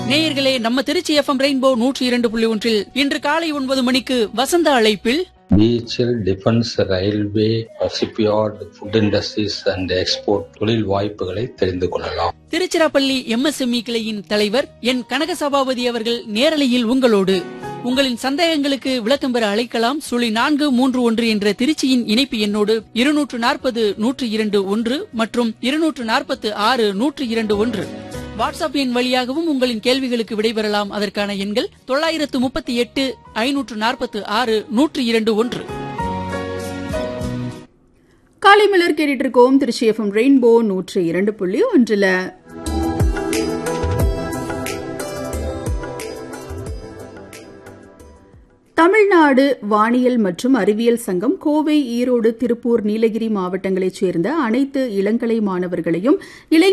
நேயர்களே நம்ம Trichy FM rainbow நூற்றி இரண்டு புள்ளி ஒன்றில் இன்று காலை ஒன்பது மணிக்கு வசந்த அழைப்பில் BHEL defence railway shipyard food industries and export தொழில் வாய்ப்புகளை தெரிந்து கொள்ளலாம் திருச்சிராப்பள்ளி எம்எஸ்எம்இ கிளையின் தலைவர் என் கனக சபாபதி அவர்கள் நேரலையில் உங்களோடு உங்களின் சந்தேகங்களுக்கு விளக்கம் பெற அழைக்கலாம் சுழி நான்கு மூன்று ஒன்று என்ற திருச்சியின் இணைப்பு எண்ணோடு இருநூற்று நாற்பது நூற்று இரண்டு ஒன்று மற்றும் இருநூற்று நாற்பத்து ஆறு நூற்று இரண்டு ஒன்று வாட்ஸ்அப் எண் வழியாகவும் உங்களின் கேள்விகளுக்கு விடைபெறலாம் அதற்கான எண்கள் தொள்ளாயிரத்து முப்பத்தி எட்டு ஐநூற்று நாற்பத்து ஆறு நூற்று இரண்டு ஒன்று காலை மலர் கேட்டுட்டு இருக்கோம் திருச்சி எஃப்எம் ரெயின்போ நூற்று இரண்டு புள்ளி ஒன்றுல தமிழ்நாடு வானியல் மற்றும் அறிவியல் சங்கம் கோவை ஈரோடு திருப்பூர் நீலகிரி மாவட்டங்களைச் சேர்ந்த அனைத்து இளங்கலை மாணவர்களையும் இளை